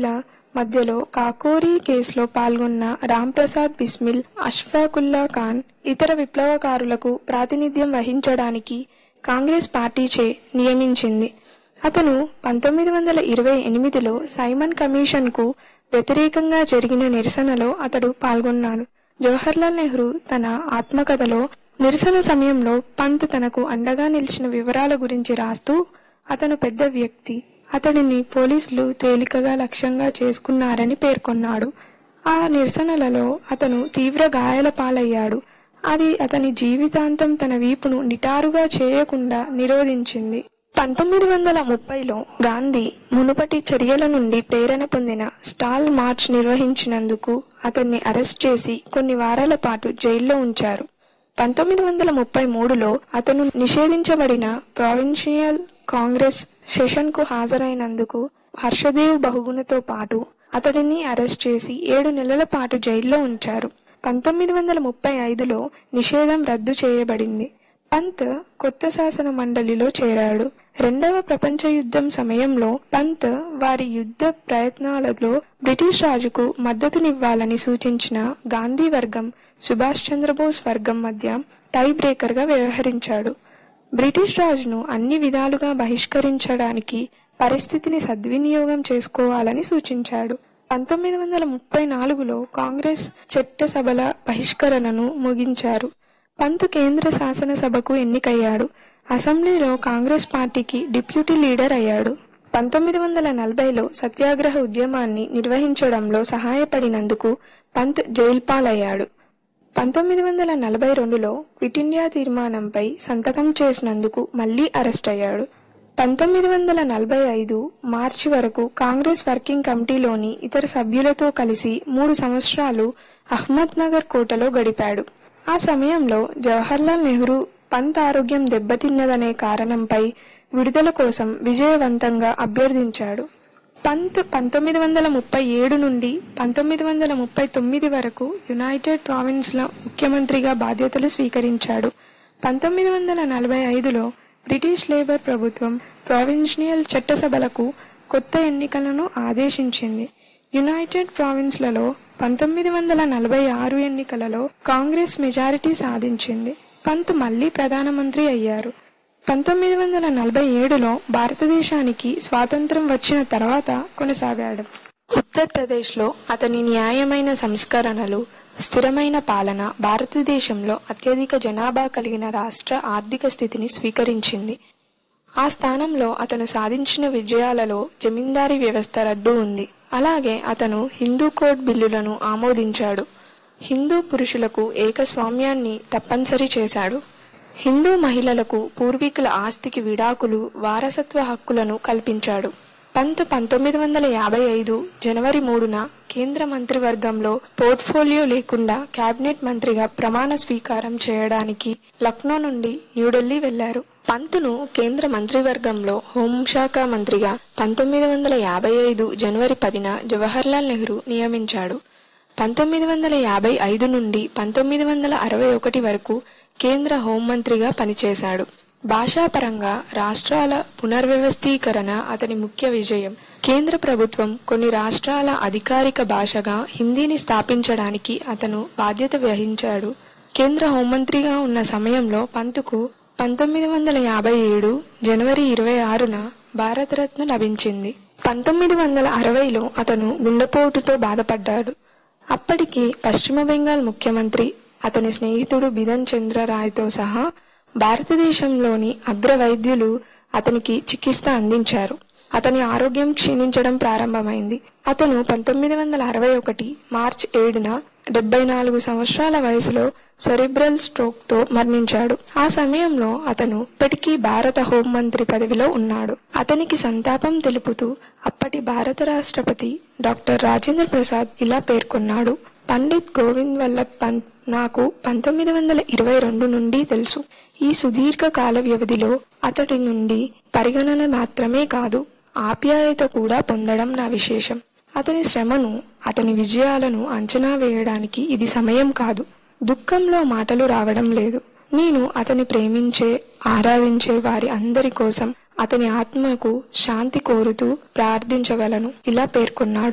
గాంధీల మధ్యలో కాకోరీ కేసులో పాల్గొన్న రాంప్రసాద్ బిస్మిల్ అష్ఫాకుల్లా ఖాన్ ఇతర విప్లవకారులకు ప్రాతినిధ్యం వహించడానికి కాంగ్రెస్ పార్టీచే నియమించింది అతను పంతొమ్మిది వందల ఇరవై ఎనిమిదిలో సైమన్ కమిషన్కు వ్యతిరేకంగా జరిగిన నిరసనలో అతడు పాల్గొన్నాడు జవహర్లాల్ నెహ్రూ తన ఆత్మకథలో నిరసన సమయంలో పంత్ తనకు అండగా నిలిచిన వివరాల గురించి రాస్తూ అతను పెద్ద వ్యక్తి అతడిని పోలీసులు తేలికగా లక్ష్యంగా చేసుకున్నారని పేర్కొన్నాడు ఆ నిరసనలలో అతను తీవ్ర గాయాల పాలయ్యాడు అది అతని జీవితాంతం తన వీపును నిటారుగా చేయకుండా నిరోధించింది పంతొమ్మిది వందల ముప్పైలో గాంధీ మునుపటి చర్యల నుండి ప్రేరణ పొందిన స్టాల్ మార్చ్ నిర్వహించినందుకు అతన్ని అరెస్ట్ చేసి కొన్ని వారాల పాటు జైల్లో ఉంచారు పంతొమ్మిది వందల ముప్పై మూడులో అతను నిషేధించబడిన ప్రావిన్షియల్ కాంగ్రెస్ సెషన్ కు హాజరైనందుకు హర్షదేవ్ బహుగుణతో పాటు అతడిని అరెస్ట్ చేసి ఏడు నెలల పాటు జైల్లో ఉంచారు పంతొమ్మిది వందల ముప్పై ఐదులో నిషేధం రద్దు చేయబడింది పంత్ కొత్త శాసన మండలిలో చేరాడు రెండవ ప్రపంచ యుద్ధం సమయంలో పంత్ వారి యుద్ధ ప్రయత్నాలలో బ్రిటిష్ రాజుకు మద్దతునివ్వాలని సూచించిన గాంధీ వర్గం సుభాష్ చంద్రబోస్ వర్గం మధ్య టై బ్రేకర్ గా వ్యవహరించాడు బ్రిటిష్ రాజును అన్ని విధాలుగా బహిష్కరించడానికి పరిస్థితిని సద్వినియోగం చేసుకోవాలని సూచించాడు పంతొమ్మిది వందల ముప్పై నాలుగులో కాంగ్రెస్ చట్టసభల బహిష్కరణను ముగించారు పంత్ కేంద్ర శాసనసభకు ఎన్నికయ్యాడు అసెంబ్లీలో కాంగ్రెస్ పార్టీకి డిప్యూటీ లీడర్ అయ్యాడు పంతొమ్మిది వందల నలభైలో సత్యాగ్రహ ఉద్యమాన్ని నిర్వహించడంలో సహాయపడినందుకు పంత్ జైలు పాలయ్యాడు పంతొమ్మిది వందల నలభై రెండులో క్విట్ ఇండియా తీర్మానంపై సంతకం చేసినందుకు మళ్లీ అరెస్ట్ అయ్యాడు పంతొమ్మిది వందల నలభై ఐదు మార్చి వరకు కాంగ్రెస్ వర్కింగ్ కమిటీలోని ఇతర సభ్యులతో కలిసి మూడు సంవత్సరాలు అహ్మద్ నగర్ కోటలో గడిపాడు ఆ సమయంలో జవహర్లాల్ నెహ్రూ పంత్ ఆరోగ్యం దెబ్బతిన్నదనే కారణంపై విడుదల కోసం విజయవంతంగా అభ్యర్థించాడు పంత్ పంతొమ్మిది వందల ముప్పై ఏడు నుండి పంతొమ్మిది వందల ముప్పై తొమ్మిది వరకు యునైటెడ్ ప్రావిన్స్ల ముఖ్యమంత్రిగా బాధ్యతలు స్వీకరించాడు పంతొమ్మిది వందల నలభై ఐదులో బ్రిటిష్ లేబర్ ప్రభుత్వం ప్రావిన్షియల్ చట్టసభలకు కొత్త ఎన్నికలను ఆదేశించింది యునైటెడ్ ప్రావిన్స్లలో పంతొమ్మిది వందల నలభై ఆరు ఎన్నికలలో కాంగ్రెస్ మెజారిటీ సాధించింది పంత్ మళ్లీ ప్రధానమంత్రి అయ్యారు పంతొమ్మిది వందల నలభై ఏడులో భారతదేశానికి స్వాతంత్రం వచ్చిన తర్వాత కొనసాగాడు ఉత్తరప్రదేశ్లో అతని న్యాయమైన సంస్కరణలు స్థిరమైన పాలన భారతదేశంలో అత్యధిక జనాభా కలిగిన రాష్ట్ర ఆర్థిక స్థితిని స్వీకరించింది ఆ స్థానంలో అతను సాధించిన విజయాలలో జమీందారీ వ్యవస్థ రద్దు ఉంది అలాగే అతను హిందూ కోడ్ బిల్లులను ఆమోదించాడు హిందూ పురుషులకు ఏకస్వామ్యాన్ని తప్పనిసరి చేశాడు హిందూ మహిళలకు పూర్వీకుల ఆస్తికి విడాకులు వారసత్వ హక్కులను కల్పించాడు పంత్ పంతొమ్మిది వందల యాభై ఐదు జనవరి మూడున కేంద్ర మంత్రివర్గంలో పోర్ట్ఫోలియో లేకుండా కేబినెట్ మంత్రిగా ప్రమాణ స్వీకారం చేయడానికి లక్నో నుండి న్యూఢిల్లీ వెళ్లారు పంతును కేంద్ర మంత్రివర్గంలో హోంశాఖ మంత్రిగా పంతొమ్మిది వందల యాభై ఐదు జనవరి పదిన జవహర్లాల్ నెహ్రూ నియమించాడు పంతొమ్మిది వందల యాభై ఐదు నుండి పంతొమ్మిది వందల అరవై ఒకటి వరకు కేంద్ర హోంమంత్రిగా పనిచేశాడు భాషాపరంగా రాష్ట్రాల పునర్వ్యవస్థీకరణ అతని ముఖ్య విజయం కేంద్ర ప్రభుత్వం కొన్ని రాష్ట్రాల అధికారిక భాషగా హిందీని స్థాపించడానికి అతను బాధ్యత వహించాడు కేంద్ర హోంమంత్రిగా ఉన్న సమయంలో పంతుకు పంతొమ్మిది వందల యాభై ఏడు జనవరి ఇరవై ఆరున భారతరత్న లభించింది పంతొమ్మిది వందల అరవైలో అతను గుండెపోటుతో బాధపడ్డాడు అప్పటికి పశ్చిమ బెంగాల్ ముఖ్యమంత్రి అతని స్నేహితుడు బిధన్ చంద్ర రాయ్తో సహా భారతదేశంలోని అగ్ర వైద్యులు అతనికి చికిత్స అందించారు అతని ఆరోగ్యం క్షీణించడం ప్రారంభమైంది అతను పంతొమ్మిది వందల అరవై ఒకటి మార్చ్ ఏడున డెబ్బై నాలుగు సంవత్సరాల వయసులో సెరిబ్రల్ స్ట్రోక్ తో మరణించాడు ఆ సమయంలో అతను ఇప్పటికీ భారత హోంమంత్రి పదవిలో ఉన్నాడు అతనికి సంతాపం తెలుపుతూ అప్పటి భారత రాష్ట్రపతి డాక్టర్ రాజేంద్ర ప్రసాద్ ఇలా పేర్కొన్నాడు పండిత్ గోవింద్ వల్లభ్ పంత్ నాకు పంతొమ్మిది వందల ఇరవై రెండు నుండి తెలుసు ఈ సుదీర్ఘ కాల వ్యవధిలో అతడి నుండి పరిగణన మాత్రమే కాదు ఆప్యాయత కూడా పొందడం నా విశేషం అతని శ్రమను అతని విజయాలను అంచనా వేయడానికి ఇది సమయం కాదు దుఃఖంలో మాటలు రావడం లేదు నేను అతని ప్రేమించే ఆరాధించే వారి అందరి కోసం అతని ఆత్మకు శాంతి కోరుతూ ప్రార్థించగలను ఇలా పేర్కొన్నాడు